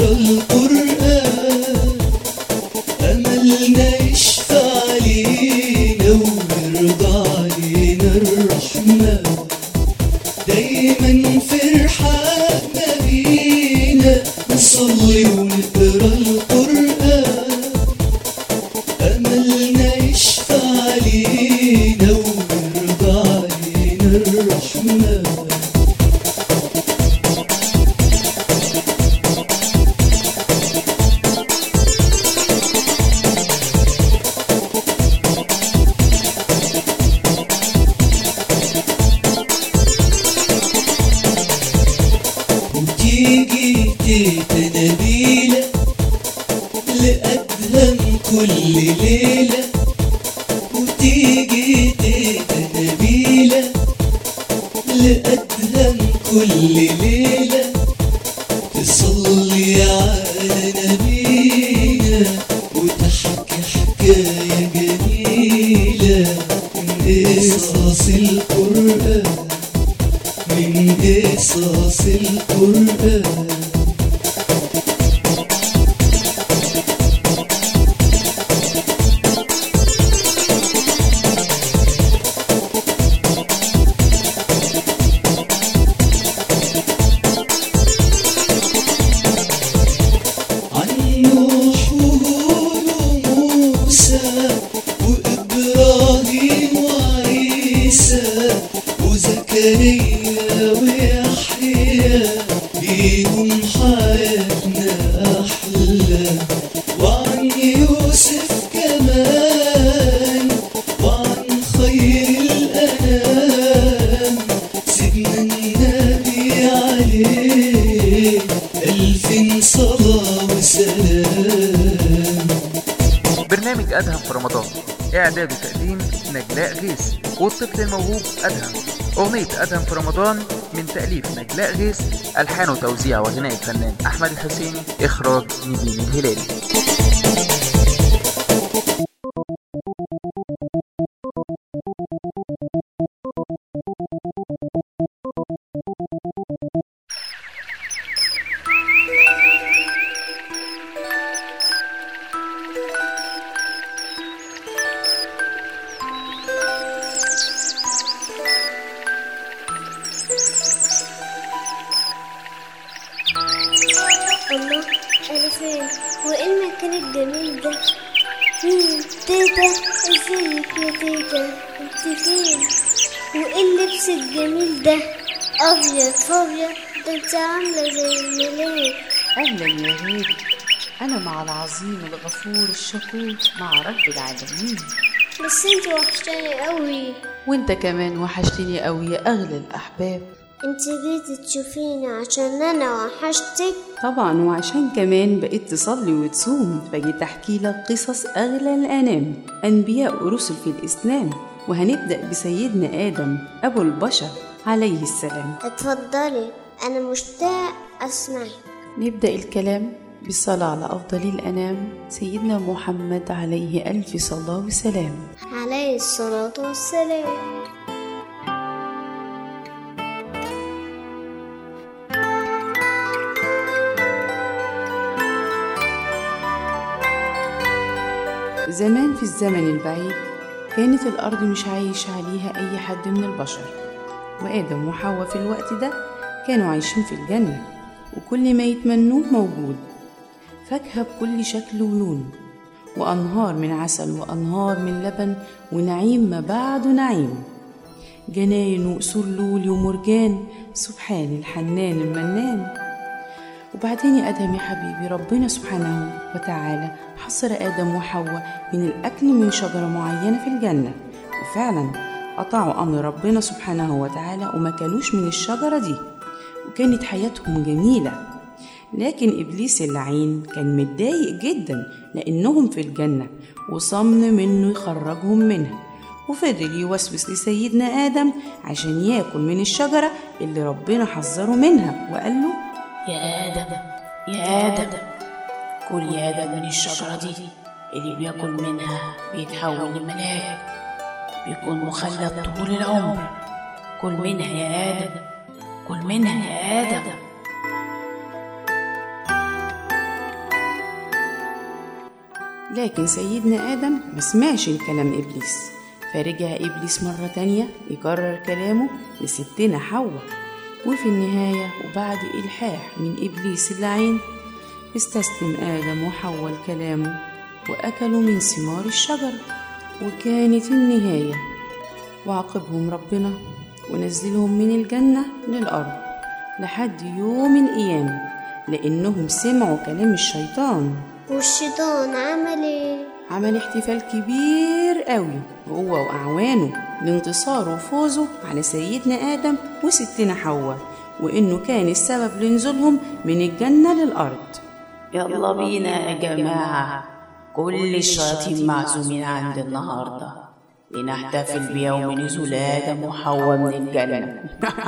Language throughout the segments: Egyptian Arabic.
نقرا القرآن أملنا يشفى علينا ويرضى علينا الرحمن دايما فرحانة بينا نصلي ونقرا القرآن أملنا يشفى علينا ويرضى علينا الرحمن وتيجي تيتا نبيلة لأدهم كل ليلة وتيجي تيتا نبيلة لأدهم كل ليلة تصلي على نبينا وتحكي حكاية جميلة من قصص القرآن من قصص القرآن عن نوح وهود وموسى وإبراهيم وعيسى وزكريا ويحيى بيهم حياتنا أحلى وعن يوسف كمان وعن خير الأنام سيدنا النبي عليه ألف صلاة وسلام برنامج أدهم في رمضان إعداد وتقديم نجلاء غيث والطفل الموهوب أدهم أغنية أدهم في رمضان من تأليف نجلاء غيث ألحان وتوزيع وغناء الفنان أحمد الحسيني إخراج نزيل الهلالي الله أنا فين وإيه المكان الجميل ده مين تيتا ازيك يا تيتا انت فين وإيه اللبس الجميل ده أبيض فابيض ده انت عاملة زي الملاك أهلا يا غالي أنا مع العظيم الغفور الشكور مع رب العالمين بس انت وحشتني قوي وانت كمان وحشتني قوي يا أغلى الأحباب انت جيتي تشوفيني عشان انا وحشتك طبعا وعشان كمان بقيت تصلي وتصوم فجيت أحكي لك قصص أغلى الأنام أنبياء ورسل في الإسلام وهنبدأ بسيدنا آدم أبو البشر عليه السلام اتفضلي انا مشتاق اسمعك نبدأ الكلام بالصلاة على أفضل الأنام سيدنا محمد عليه ألف صلاة وسلام عليه الصلاة والسلام زمان في الزمن البعيد كانت الأرض مش عايش عليها أي حد من البشر وآدم وحواء في الوقت ده كانوا عايشين في الجنة وكل ما يتمنوه موجود فاكهة بكل شكل ولون وأنهار من عسل وأنهار من لبن ونعيم ما بعده نعيم جناين وقصور لولي ومرجان سبحان الحنان المنان وبعدين يا آدم يا حبيبي ربنا سبحانه وتعالى حصر آدم وحواء من الأكل من شجرة معينة في الجنة وفعلا أطاعوا أمر ربنا سبحانه وتعالى وما كلوش من الشجرة دي وكانت حياتهم جميلة لكن إبليس اللعين كان متضايق جدا لأنهم في الجنة وصمم إنه يخرجهم منها وفضل يوسوس لسيدنا آدم عشان ياكل من الشجرة اللي ربنا حذره منها وقال له يا آدم يا آدم كل يا آدم من الشجرة دي اللي بياكل منها بيتحول لملاك بيكون مخلد طول العمر كل منها يا آدم كل منها يا آدم لكن سيدنا آدم ما سمعش الكلام إبليس فرجع إبليس مرة تانية يكرر كلامه لستنا حواء وفي النهاية وبعد إلحاح من إبليس اللعين استسلم آدم وحواء لكلامه وأكلوا من ثمار الشجر وكانت النهاية وعاقبهم ربنا ونزلهم من الجنة للأرض لحد يوم القيامة لأنهم سمعوا كلام الشيطان والشيطان عمل ايه عمل احتفال كبير قوي هو وأعوانه لانتصاره وفوزه على سيدنا آدم وستنا حواء وإنه كان السبب لنزولهم من الجنة للأرض يلا بينا يا جماعة كل الشياطين معزومين عند النهاردة لنحتفل بيوم نزول آدم وحواء من الجنة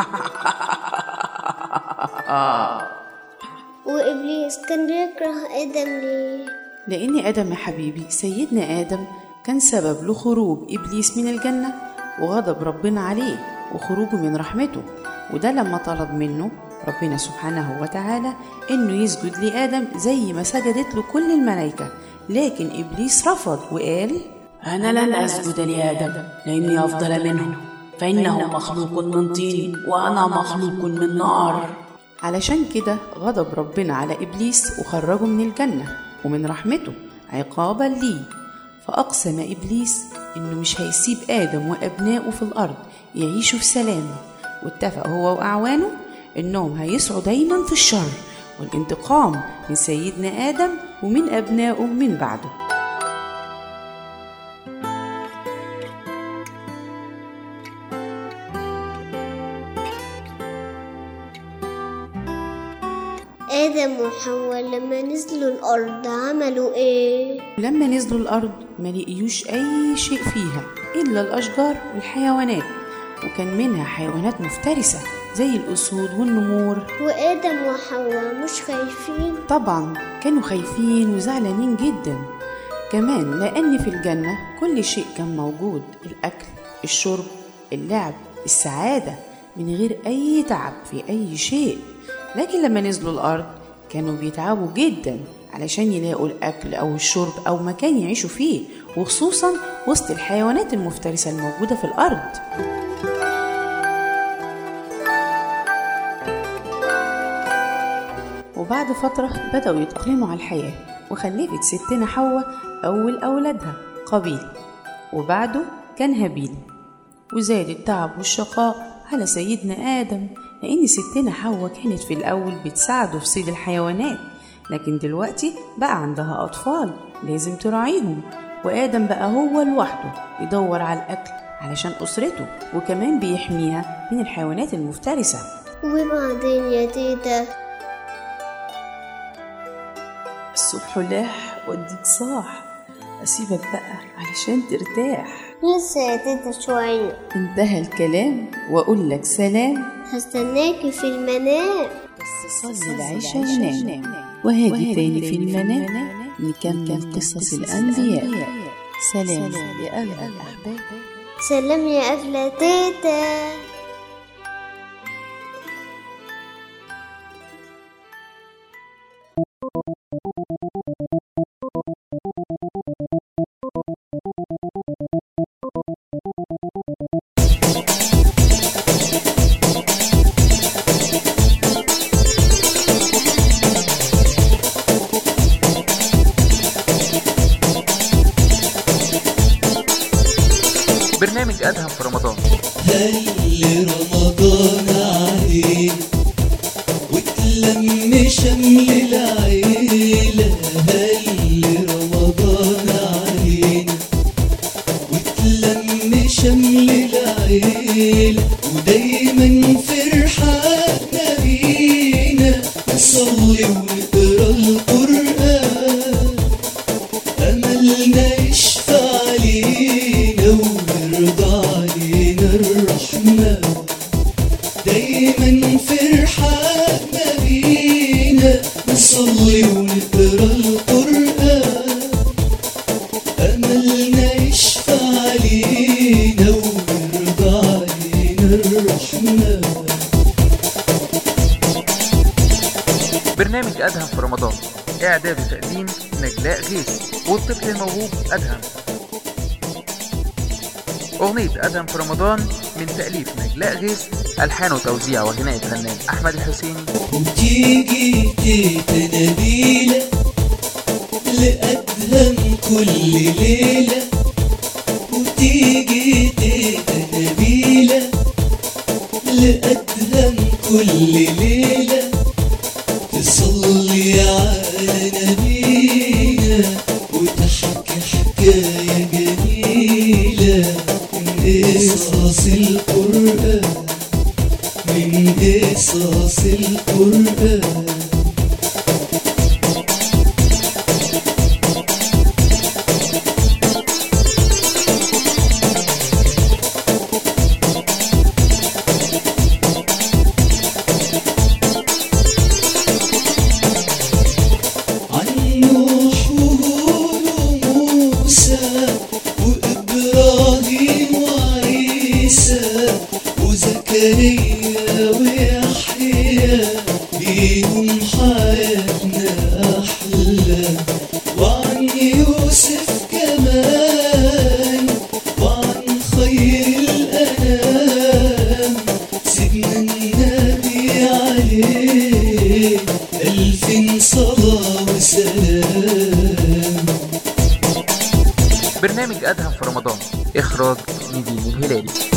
وإبليس كان بيكره آدم ليه لأن آدم يا حبيبي سيدنا آدم كان سبب لخروج إبليس من الجنة وغضب ربنا عليه وخروجه من رحمته وده لما طلب منه ربنا سبحانه وتعالى إنه يسجد لآدم زي ما سجدت له كل الملائكة لكن إبليس رفض وقال أنا لن أسجد لآدم لأني أفضل منه فإنه مخلوق من طين وأنا مخلوق من نار علشان كده غضب ربنا على إبليس وخرجه من الجنة ومن رحمته عقابا ليه فأقسم إبليس إنه مش هيسيب آدم وأبنائه في الأرض يعيشوا في سلام واتفق هو وأعوانه إنهم هيسعوا دايما في الشر والانتقام من سيدنا آدم ومن أبنائه من بعده آدم وحواء لما نزلوا الأرض عملوا إيه؟ ولما نزلوا الأرض ما لقيوش أي شيء فيها إلا الأشجار والحيوانات وكان منها حيوانات مفترسة زي الأسود والنمور وآدم وحواء مش خايفين؟ طبعا كانوا خايفين وزعلانين جدا كمان لأن في الجنة كل شيء كان موجود الأكل الشرب اللعب السعادة من غير أي تعب في أي شيء لكن لما نزلوا الأرض كانوا بيتعبوا جدا علشان يلاقوا الأكل أو الشرب أو مكان يعيشوا فيه وخصوصا وسط الحيوانات المفترسة الموجودة في الأرض وبعد فترة بدأوا يتأقلموا على الحياة وخلفت ستنا حواء أول أولادها قابيل وبعده كان هابيل وزاد التعب والشقاء على سيدنا آدم لأن ستنا حواء كانت في الأول بتساعده في صيد الحيوانات لكن دلوقتي بقى عندها أطفال لازم تراعيهم وآدم بقى هو لوحده يدور على الأكل علشان أسرته وكمان بيحميها من الحيوانات المفترسة وبعدين يا تيتا الصبح لاح واديك صاح أسيبك بقى علشان ترتاح لسه يا تيتا شوية انتهى الكلام وأقول لك سلام هستناكي في المنام صلي العشاء ونام وهاجي تاني في المنام نكمل قصص الأنبياء سلام يا أغلى الأحباب سلام يا أغلى تيتا برنامج أدهم في رمضان هل رمضان علينا وتلم شمل العيلة هل رمضان علينا وتلم شمل العيلة ودايما فرحتنا بينا نصلي ونقرا القرآن أملنا يشفى علينا ويرضى علينا الرحمن دايما فرحتنا بينا نصلي ونقرا القرآن أملنا يشفى علينا ويرضى علينا الرحمن برنامج أدهم في رمضان إعداد وتقديم نجلاء غيث والطفل الموهوب أدهم أغنية أدهم في رمضان من تأليف نجلاء غيث ألحان وتوزيع وغناء الفنان أحمد الحسيني وتيجي تيتا نبيلة لأدهم كل ليلة وتيجي تيتا نبيلة لأدهم كل ليلة تصلي على نبينا وتحكي حكاية جميلة من قصص القرآن من قصص القرآن عن نوح وهود وموسى وإبراهيم وعيسى وزكريا ويحيى بيهم حياتنا أحلى وعن يوسف كمان وعن خير الأنام سيدنا النبي عليه ألف صلاة وسلام برنامج أدهم في رمضان إخراج نيفين الهلالي